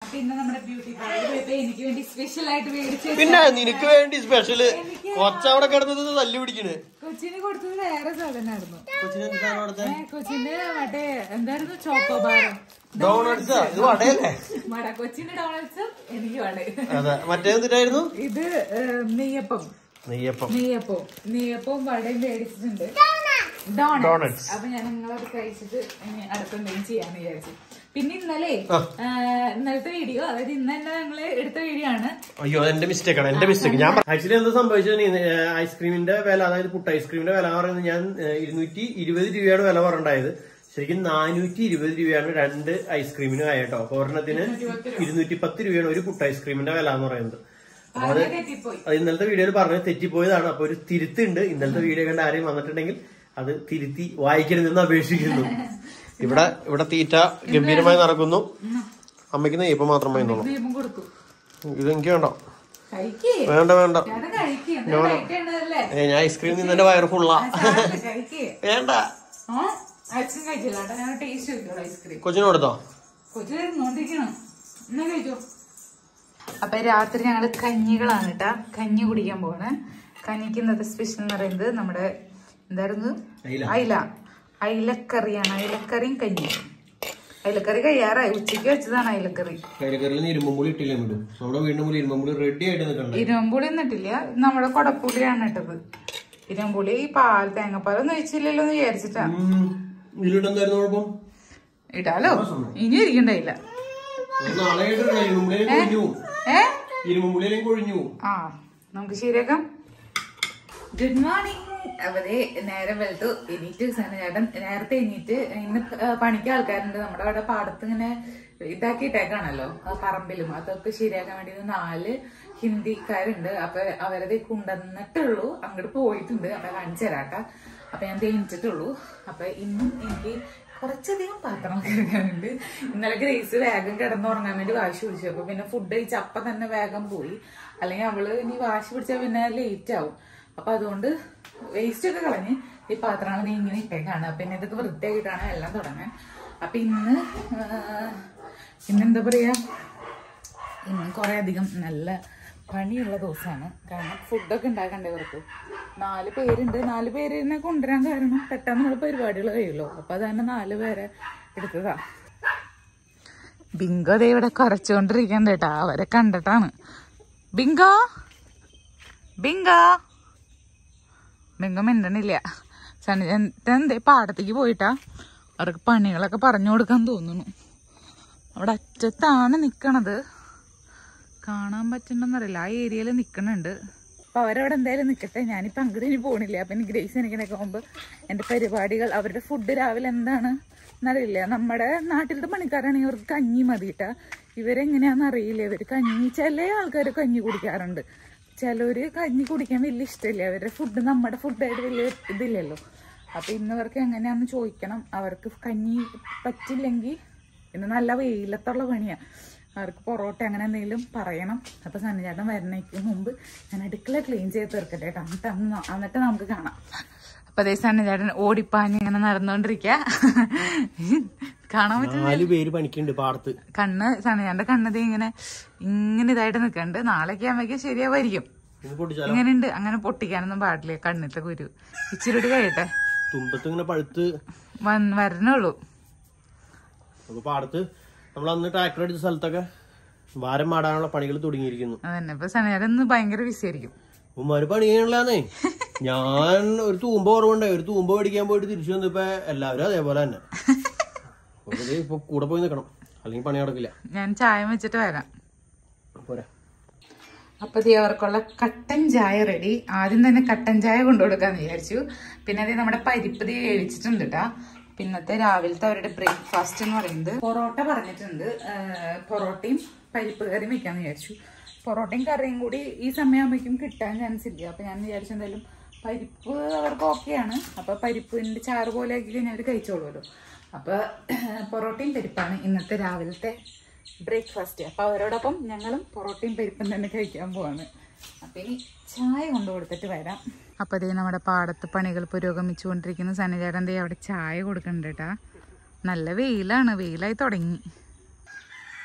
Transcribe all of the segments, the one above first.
പിന്നെ നമ്മുടെ beauty parlour പോയപ്പോ എനിക്ക് വേണ്ടി സ്പെഷ്യൽ ആയിട്ട് മേടിച്ച് പിന്നെ നിനക്ക് വേണ്ടി സ്പെഷ്യല് കൊച്ചവിടെ കിടന്നത് തല്ലു പിടിക്കണ് കൊച്ചിന് കൊടുത്തത് വേറെ സാധനമായിരുന്നു കൊച്ചിന് എന്താണ് അവിടുത്തെ ഏ, കൊച്ചിന്റെ മറ്റേ എന്തായിരുന്നു ചോക്കോബാറും ഡോണറ്റ്സാ ഇത് വടയല്ലേ വട കൊച്ചിന്റെ ഡോണൽസും എനിക്ക് വട അതെ മറ്റേ എന്തിട്ടായിരുന്നു ഇത് ഏ, നെയ്യപ്പം നെയ്യപ്പം നെയ്യപ്പവും നെയ്യപ്പവും വടയും മേടിച്ചിട്ടുണ്ട് Donuts. ഡോണറ്റ്സ് അപ്പൊ ഞാൻ നിങ്ങളത് കഴിച്ചിട്ട് ഇനി അടുത്തെന്തെങ്കിലും ചെയ്യാന്ന് വിചാരിച്ചു പിന്നെ ഇന്നലെ ആ, ഇന്നലത്തെ വീഡിയോ അതായത് ഇന്ന് തന്നെ ഞങ്ങള് എടുത്ത വീഡിയോ ആണ് അയ്യോ എന്റെ മിസ്റ്റേക്ക് ആണ് എന്റെ മിസ്റ്റേക്ക് ഞാൻ ആക്ച്വലി എന്താ സംഭവിച്ചത് ഐസ്ക്രീമിന്റെ വില അതായത് പുട്ട് ഐസ്ക്രീമിന്റെ വില എന്ന് പറയുന്നത് ഞാൻ ഏഹ്, ഇരുന്നൂറ്റി ഇരുപത് രൂപയാണ് വില പറഞ്ഞിട്ടുണ്ടായത് ശരിക്കും നാനൂറ്റി ഇരുപത് രൂപയാണ് രണ്ട് ഐസ്ക്രീമിന് ആയിട്ടോ അപ്പൊ ഒരെണ്ണത്തിന് ഇരുന്നൂറ്റി പത്ത് രൂപയാണ് ഒരു പുട്ട് ഐസ്ക്രീമിന്റെ വില എന്ന് പറയുന്നത് അപ്പൊ അത് അത് തെറ്റിപ്പോയി അത് ഇന്നലത്തെ വീഡിയോയിൽ പറഞ്ഞത് തെറ്റിപ്പോയതാണ് അപ്പൊ ഒരു തിരുത്തുണ്ട് ഇന്നലത്തെ വീഡിയോ കണ്ട് ആരെയും വന്നിട്ടുണ്ടെങ്കിൽ അത് തിരുത്തി വായിക്കരുതെന്ന് അപേക്ഷിക്കുന്നു ഇവിടെ ഇവിടെ തീറ്റ ഗംഭീരമായി നടക്കുന്നു അമ്മയ്ക്ക് നെയ്യപ്പം മാത്രം വേണ്ടുള്ളൂ ദീപം കൊടുത്തു ഇത് എനിക്ക് വേണ്ട കഴിക്കേ വേണ്ട വേണ്ട ചേട്ടൻ കഴിക്കേ എന്താ കഴിക്കേണ്ടതല്ലേ ഏ ഞാൻ ഐസ്ക്രീം നിന്നെ വയറ് ഫുള്ളാ കഴിക്കേ വേണ്ട ആ അച്ഛൻ കഴിച്ചില്ല കേട്ടോ ഞാൻ ടേസ്റ്റ് നോക്കിയോളൂ ഐസ്ക്രീം കൊച്ചിന് കൊടുത്തോ കൊച്ചു നോണ്ടിരിക്കണം എന്നാ കഴിച്ചോ അപ്പൊ രാത്രി ഞങ്ങള് കഞ്ഞികളാണ് കേട്ടാ കഞ്ഞി കുടിക്കാൻ പോവാണ് കഞ്ഞിക്ക് ഇന്നത്തെ സ്പെഷ്യൽ എന്ന് പറയുന്നത് നമ്മുടെ എന്തായിരുന്നു അയില. അയില അയിലക്കറിയാണ് അയിലക്കറിയും കഞ്ഞി അയിലക്കറി കഴിയാറായി ഉച്ചയ്ക്ക് വെച്ചതാണ് അയിലക്കറി കൈലക്കറിയിൽ ഇരുമ്പുള്ളി ഇട്ടില്ല വിടും നമ്മുടെ വീടിന്റെ മുകളിൽ ഇരുമ്പുള്ളി റെഡി ആയിട്ട് നിൽക്കണ്ടേ ഇരുമ്പുളി എന്നിട്ടില്ല നമ്മുടെ കൊടപ്പുളിയാണ് ഇട്ടത് ഇരുമ്പുളി പാൽ തേങ്ങാപ്പാലൊന്നും ഒഴിച്ചില്ലല്ലോ എന്ന് വിചാരിച്ചിട്ടാ ഇതിലിട്ടെന്തായിരുന്നു കുഴപ്പം ഇടാലോ ഇനി ഇരിക്കണ്ടായില്ല അത് നാളെ ആയിട്ട് ഇരുമ്പുള്ളിയിലും കൊഴിഞ്ഞു ഏ ഇരുമ്പുള്ളിയിലും കൊഴിഞ്ഞു ആ നമുക്ക് ശരിയാക്കാം ഗുഡ് മോർണിംഗ് അവരെ നേരം വെളുത്തു എണീറ്റ് ചേട്ടൻ നേരത്തെ എണീറ്റ് ഇന്ന് പണിക്ക് ആൾക്കാരുണ്ട് നമ്മുടെ അവിടെ പാടത്ത് ഇങ്ങനെ ഇതാക്കിയിട്ടേക്കാണല്ലോ ആ പറമ്പിലും അതൊക്കെ ശരിയാക്കാൻ വേണ്ടി ഇന്ന് നാല് ഹിന്ദിക്കാരുണ്ട് അപ്പൊ അവരത് കൊണ്ടുവന്നിട്ടുള്ളൂ അങ്ങോട്ട് പോയിട്ടുണ്ട് അപ്പൊ കാണിച്ചു തരാട്ടാ അപ്പൊ ഞാൻ തേനിച്ചിട്ടുള്ളൂ അപ്പൊ ഇന്നും എനിക്ക് കുറച്ചധികം പാത്രം കഴുകാനുണ്ട് ഇന്നലെ ഗ്രേസ് വേഗം കിടന്നുറങ്ങാൻ വേണ്ടി വാശി പിടിച്ചു അപ്പൊ പിന്നെ ഫുഡ് കഴിച്ച് അപ്പം തന്നെ വേഗം പോയി അല്ലെങ്കിൽ അവള് ഇനി വാശി പിടിച്ചാൽ പിന്നെ ലേറ്റ് ആവും അപ്പൊ അതുകൊണ്ട് വേസ്റ്റ് ഒക്കെ കളഞ്ഞ് ഈ പാത്രങ്ങൾ നീ ഇങ്ങനെ ഇട്ടേക്കാണ് അപ്പൊ പിന്നെ ഇതൊക്കെ വൃത്തിയാക്കിയിട്ടാണ് എല്ലാം തുടങ്ങാൻ അപ്പൊ ഇന്ന് ആ, ഇന്നെന്താ പറയാ ഇന്ന് കുറെ അധികം നല്ല പണിയുള്ള ദിവസമാണ് കാരണം ഫുഡൊക്കെ ഉണ്ടാക്കണ്ടേ ഇവർക്ക് നാല് പേരുണ്ട് നാല് പേരിനെ കൊണ്ടുവരാൻ കാരണം പെട്ടെന്നുള്ള പരിപാടികൾ കഴിയുമല്ലോ അപ്പൊ അത് തന്നെ നാല് പേരെ എടുത്തതാ ബിങ്കോ ദേ ഇവിടെ കുറച്ചുകൊണ്ടിരിക്കണ്ട കേട്ടാ അവരെ കണ്ടിട്ടാണ് ബിങ്കോ ബിങ്കോ ബിങ്കോ മിണ്ടണില്ല എന്തേ പാടത്തേക്ക് പോയിട്ടാ അവർക്ക് പണികളൊക്കെ പറഞ്ഞു കൊടുക്കാൻ തോന്നുന്നു അവിടെ അറ്റത്താണ് നിക്കണത് കാണാൻ പറ്റുന്നുണ്ടെന്നറിയില്ല ആ ഏരിയയിൽ നിക്കണുണ്ട് അപ്പൊ അവരവിടെ എന്തായാലും നിക്കട്ടെ ഞാനിപ്പോ അങ്ങോട്ട് ഇനി പോണില്ല അപ്പൊ ഇനി ഗ്രേസ് എനിക്കണൊക്കെ പോകുമ്പോ എന്റെ പരിപാടികൾ അവരുടെ ഫുഡ് രാവിലെ എന്താണ് എന്നറിയില്ല നമ്മുടെ നാട്ടിലത്തെ പണിക്കാരാണെങ്കിൽ ഇവർക്ക് കഞ്ഞി മതിയിട്ടാ ഇവരെങ്ങനെയാന്ന് അറിയില്ല ഇവര് കഞ്ഞി ചില ആൾക്കാർ കഞ്ഞി കുടിക്കാറുണ്ട് ചിലവര് കഞ്ഞി കുടിക്കാൻ വലിയ ഇഷ്ടമില്ല അവരുടെ ഫുഡ് നമ്മുടെ ഫുഡായിട്ട് വലിയ ഇതില്ലല്ലോ അപ്പൊ ഇന്ന് അവർക്ക് എങ്ങനെയാന്ന് ചോദിക്കണം അവർക്ക് കഞ്ഞി പറ്റില്ലെങ്കിൽ ഇന്ന് നല്ല വെയിലത്തുള്ള പണിയാ അവർക്ക് പൊറോട്ട അങ്ങനെ എന്തെങ്കിലും പറയണം അപ്പൊ സന്നിചേട്ടൻ വരുന്നേക്ക് മുമ്പ് ഞാൻ അടുക്കള ക്ലീൻ ചെയ്ത് തീർക്കട്ടെ കേട്ടോ എന്നിട്ട് അന്ന് ന- എന്നിട്ട് നമുക്ക് കാണാം അപ്പൊ അതേ സന്നിചേട്ടൻ ഓടിപ്പാഞ്ഞ് ഇങ്ങനെ നടന്നുകൊണ്ടിരിക്ക കാണാൻ പറ്റും നാല് പേര് പണിക്കുണ്ട് പാടത്ത് കണ്ണ് സന്നിചേട്ടന്റെ കണ്ണത് ഇങ്ങനെ ഇങ്ങനെ ഇതായിട്ട് നിൽക്കണ്ട് നാളേക്ക് ആകുമ്പോഴേക്കും ശരിയാവായിരിക്കും ഇത് പൊട്ടിച്ചാലോ ഇങ്ങനെയുണ്ട് അങ്ങനെ പൊട്ടിക്കാനൊന്നും പാടില്ല കണ്ണിത്തെ കുരു ഇച്ചിരി കൂടി കഴിയട്ടെ തുമ്പത്ത് ഇങ്ങനെ പഴുത്ത് വന്ന് വരണുള്ളൂ അപ്പൊ പാടത്ത് നമ്മൾ അന്ന് ട്രാക്ടർ അടിച്ച സ്ഥലത്തൊക്കെ വാരം മാടാനുള്ള പണികൾ തുടങ്ങിയിരിക്കുന്നു അതന്നെ ഇപ്പൊ സന്നിചേട്ടൻ ഇന്ന് ഭയങ്കര ബിസി ആയിരിക്കും ഉമ്മാര് പണി ചെയ്യണില്ലാന്നേ ഞാൻ ഒരു തൂമ്പ കുറവുണ്ടായി ഒരു തൂമ്പ മേടിക്കാൻ പോയിട്ട് തിരിച്ചു വന്നപ്പോ എല്ലാവരും അതേപോലെ തന്നെ അപ്പൊ ഇത് ഇപ്പൊ കൂടെ പോയി നിൽക്കണം അല്ലെങ്കിൽ പണി നടക്കില്ല ഞാൻ ചായ വെച്ചിട്ട് വരാം പോരാ അപ്പൊ ദേ അവർക്കുള്ള കട്ടൻ ചായ റെഡി ആദ്യം തന്നെ കട്ടൻ ചായ കൊണ്ടുകൊടുക്കാന്ന് വിചാരിച്ചു പിന്നെ അതേ നമ്മുടെ പരിപ്പ് ദേ വേവിച്ചിട്ടുണ്ട് കേട്ടാ പിന്നത്തെ രാവിലത്തെ അവരുടെ ബ്രേക്ക്ഫാസ്റ്റ് എന്ന് പറയുന്നത് പൊറോട്ട പറഞ്ഞിട്ടുണ്ട് ആ, പൊറോട്ടയും പരിപ്പ് കറിയും വെക്കാന്ന് വിചാരിച്ചു പൊറോട്ടയും കറിയും കൂടി ഈ സമയമാകുമ്പോഴേക്കും കിട്ടാൻ ചാൻസ് ഇല്ല അപ്പൊ ഞാൻ വിചാരിച്ചു എന്തായാലും പരിപ്പ് അവർക്ക് ഓക്കെയാണ് അപ്പൊ പരിപ്പിന്റെ ചാറ് പോലെ ആക്കി കഴിഞ്ഞാൽ അവർ കഴിച്ചോളുമല്ലോ അപ്പൊ പൊറോട്ടയും പരിപ്പാണ് ഇന്നത്തെ രാവിലത്തെ ബ്രേക്ക്ഫാസ്റ്റ് അപ്പൊ അവരോടൊപ്പം ഞങ്ങളും പൊറോട്ടയും പരിപ്പും തന്നെ കഴിക്കാൻ പോവാണ് അപ്പൊ ഇനി ചായ കൊണ്ടു കൊടുത്തിട്ട് വരാം അപ്പൊ അതേ നമ്മുടെ പാടത്ത് പണികൾ പുരോഗമിച്ചുകൊണ്ടിരിക്കുന്ന സന്നിചേട്ടൻ ദേ അവിടെ ചായ കൊടുക്കുന്നുണ്ട് കേട്ടാ നല്ല വെയിലാണ് വെയിലായി തുടങ്ങി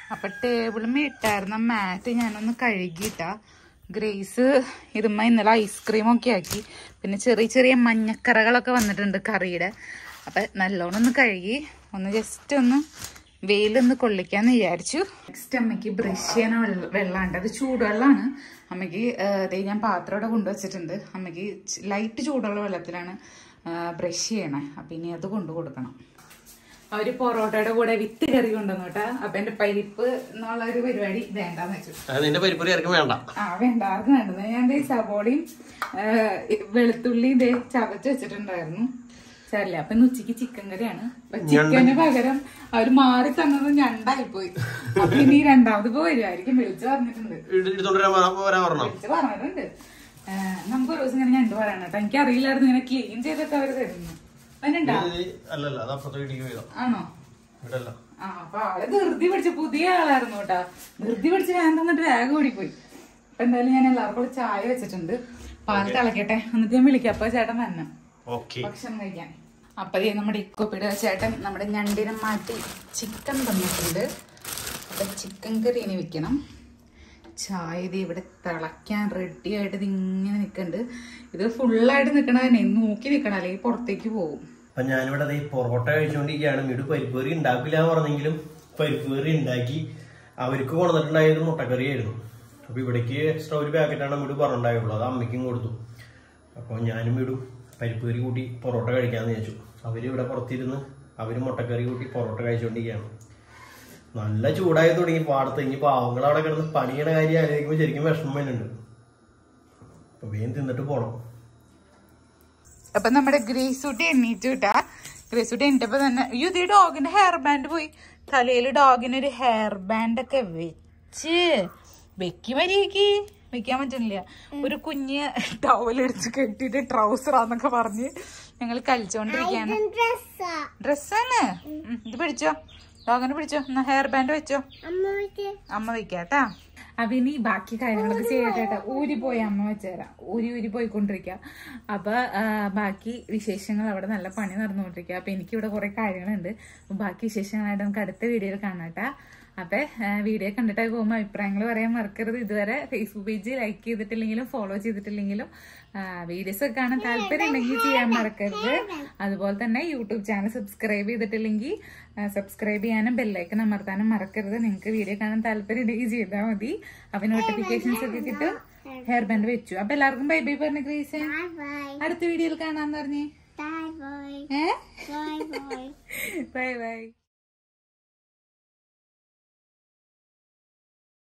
അപ്പൊ ടേബിളും ഇട്ടായിരുന്ന മാറ്റ് ഞാനൊന്ന് കഴുകിയിട്ടാ ഗ്രേസ് ഇതുമ്മ ഇന്നലെ ഐസ്ക്രീം ഒക്കെ ആക്കി പിന്നെ ചെറിയ ചെറിയ മഞ്ഞക്കറകളൊക്കെ വന്നിട്ടുണ്ട് കറിയുടെ അപ്പൊ നല്ലോണം ഒന്ന് കഴുകി ഒന്ന് ജസ്റ്റ് ഒന്ന് വെയിലൊന്ന് കൊള്ളിക്കാന്ന് വിചാരിച്ചു നെക്സ്റ്റ് അമ്മയ്ക്ക് ബ്രഷ് ചെയ്യാൻ വെള്ള- വെള്ളമുണ്ട് അത് ചൂടുവെള്ളമാണ് അമ്മയ്ക്ക് ആ, ദേ ഞാൻ പാത്രം ഇവിടെ കൊണ്ടുവച്ചിട്ടുണ്ട് അമ്മയ്ക്ക് ലൈറ്റ് ചൂടുള്ള വെള്ളത്തിലാണ് ബ്രഷ് ചെയ്യണേ അപ്പൊ ഇനി അത് കൊണ്ടു കൊടുക്കണം അവര് പൊറോട്ടയുടെ കൂടെ വിത്ത് കറി കൊണ്ടുവന്നു കേട്ടാ അപ്പൊ എന്റെ പരിപ്പ് എന്നുള്ള ഒരു പരിപാടി വേണ്ടാന്ന് വെച്ചു അത് നിന്റെ പരിപ്പറി ആർക്കും വേണ്ട ആ വേണ്ട ആർക്കും വേണ്ടത് ഞാൻ ദേ സവോളയും ആ, വെളുത്തുള്ളിയും ദേ ചതച്ച് വെച്ചിട്ടുണ്ടായിരുന്നു ശരില്ല അപ്പൊ ഇന്ന് ഉച്ചക്ക് ചിക്കൻ കറിയാണ് അപ്പൊ ചിക്കന് പകരം അവര് മാറി തന്നത് ഞണ്ടായി പോയി അപ്പൊ ഇനി രണ്ടാമത് ഇപ്പൊ വരുമായിരിക്കും വിളിച്ചു പറഞ്ഞിട്ടുണ്ട് എടുത്തോണ്ട് വരാൻ പറ- വരാൻ പറഞ്ഞോ വിളിച്ചു പറഞ്ഞിട്ടുണ്ട് ആ, നമുക്ക് ഒരു ദിവസം ഇങ്ങനെ ഞണ്ട് പറയണം കേട്ടോ എനിക്ക് അറിയില്ലായിരുന്നു ഇങ്ങനെ ക്ലീൻ ചെയ്തിട്ട് അവര് തരുന്നു അതിനുണ്ടാ ഇത് അല്ലല്ല അത് അപ്പുറത്തെ വീട്ടിലേക്ക് പോയതാ ആണോ ഇവിടെ അല്ല ആ അപ്പൊ ആള് ധൃതി പിടിച്ച പുതിയ ആളായിരുന്നു കേട്ടാ ധൃതി പിടിച്ച് വേഗം തന്നിട്ട് വേഗം ഓടിപ്പോയി അപ്പൊ എന്തായാലും ഞാൻ എല്ലാവർക്കും കൂടെ ചായ വെച്ചിട്ടുണ്ട് പാൽ തിളക്കട്ടെ എന്നിട്ട് ഞാൻ വിളിക്കാം അപ്പൊ ചേട്ടൻ തന്നെ ഓക്കെ ഭക്ഷണം കഴിക്കാൻ അപ്പൊ ദേ നമ്മുടെ ഇക്കോപ്പിയുടെ ചേട്ടൻ നമ്മുടെ ഞണ്ടിനെ മാറ്റി ചിക്കൻ തന്നിട്ടുണ്ട് അപ്പൊ ചിക്കൻ കറി ഇനി വെക്കണം ചായ ഇത് ഇവിടെ തിളയ്ക്കാൻ റെഡി ആയിട്ട് ഇത് ഇങ്ങനെ നിൽക്കുന്നുണ്ട് ഇത് ഫുള്ളായിട്ട് നിൽക്കണതന്നെ നോക്കി നിൽക്കണം അല്ലെങ്കിൽ പുറത്തേക്ക് പോകും അപ്പൊ ഞാനിവിടെ ദേ പൊറോട്ട കഴിച്ചുകൊണ്ടിരിക്കുകയാണ് വീട് പരിപ്പ് കറി ഉണ്ടാക്കില്ല എന്ന് പറഞ്ഞെങ്കിലും പരിപ്പ് കറി ഉണ്ടാക്കി അവർക്ക് കൊണ്ടുവന്നിട്ടുണ്ടായത് മുട്ടക്കറിയായിരുന്നു അപ്പൊ ഇവിടേക്ക് എക്സ്ട്രാ ഒരു പാക്കറ്റാണ് വീട് പറഞ്ഞിട്ടുണ്ടായുള്ളൂ അത് അമ്മയ്ക്കും കൊടുത്തു അപ്പോൾ ഞാനും വീടും പരിപ്പ് കറി കൂട്ടി പൊറോട്ട കഴിക്കാന്ന് വിചാരിച്ചു അവര് ഇവിടെ പുറത്തിരുന്ന് അവര് മുട്ടക്കറി കൂട്ടി പൊറോട്ട കഴിച്ചുകൊണ്ടിരിക്കുകയാണ് നല്ല ചൂടായി തുടങ്ങി പാടത്ത് ഇനി പാവങ്ങൾ അവിടെ കിടന്ന് പണിയുടെ കാര്യം ആലോചിക്കുമ്പോൾ ശരിക്കും വിഷമം വരുന്നുണ്ട് അപ്പൊ വേഗം തിന്നിട്ട് പോണം അപ്പൊ നമ്മുടെ ഗ്രേസൂട്ടി എണ്ണീറ്റ് കിട്ടാ ഗ്രേസൂട്ടി എണ്ണീറ്റപ്പോ തന്നെ അയ്യോ ഇത് ഡോഗിന്റെ ഹെയർ ബാൻഡ് പോയി തലയിൽ ഡോഗിന് ഒരു ഹെയർ ബാൻഡ് ഒക്കെ വെച്ച് വെക്കി വരികയ്ക്ക് വെക്കാൻ പറ്റുന്നില്ല ഒരു കുഞ്ഞ് ടവൽ എടുത്ത് കെട്ടിയിട്ട് ട്രൗസറാന്നൊക്കെ പറഞ്ഞ് ഞങ്ങൾ കളിച്ചോണ്ടിരിക്കാണ് ഡ്രസ്സാണ് ഇത് പിടിച്ചോ ഡോഗിനെ പിടിച്ചോ എന്നാ ഹെയർ ബാൻഡ് വെച്ചോ അമ്മ വെക്കാട്ടാ അപ്പൊ ഇനി ബാക്കി കാര്യങ്ങളൊക്കെ ചെയ്യട്ടെ കേട്ടോ ഊരി പോയി അമ്മ വെച്ചുതരാം ഊരി ഊരി പോയിക്കൊണ്ടിരിക്കുക അപ്പൊ ആ, ബാക്കി വിശേഷങ്ങൾ അവിടെ നല്ല പണി നടന്നുകൊണ്ടിരിക്കുക അപ്പൊ എനിക്കിവിടെ കുറെ കാര്യങ്ങളുണ്ട് അപ്പൊ ബാക്കി വിശേഷങ്ങളായിട്ട് നമുക്ക് അടുത്ത വീഡിയോയിൽ കാണാട്ടാ അപ്പൊ വീഡിയോ കണ്ടിട്ടായി പോകുമ്പോൾ അഭിപ്രായങ്ങൾ പറയാൻ മറക്കരുത് ഇതുവരെ ഫേസ്ബുക്ക് പേജ് ലൈക്ക് ചെയ്തിട്ടില്ലെങ്കിലും ഫോളോ ചെയ്തിട്ടില്ലെങ്കിലും വീഡിയോസ് ഒക്കെ കാണാൻ താല്പര്യം ഉണ്ടെങ്കിൽ ചെയ്യാൻ മറക്കരുത് അതുപോലെ തന്നെ യൂട്യൂബ് ചാനൽ സബ്സ്ക്രൈബ് ചെയ്തിട്ടില്ലെങ്കിൽ സബ്സ്ക്രൈബ് ചെയ്യാനും ബെല്ലൈക്കൺ അമർത്താനും മറക്കരുത് നിങ്ങൾക്ക് വീഡിയോ കാണാൻ താല്പര്യം ഉണ്ടെങ്കിൽ ചെയ്താൽ മതി അപ്പൊ നോട്ടിഫിക്കേഷൻസ് ഒക്കെ കിട്ടും ഹെയർ ബാൻഡ് വെച്ചു അപ്പൊ എല്ലാവർക്കും ബൈ ബൈ പറഞ്ഞ ഗ്രേസ് അടുത്ത വീഡിയോയിൽ കാണാന്ന് പറഞ്ഞേ Bye bye. ഏ Bye bye. Bye by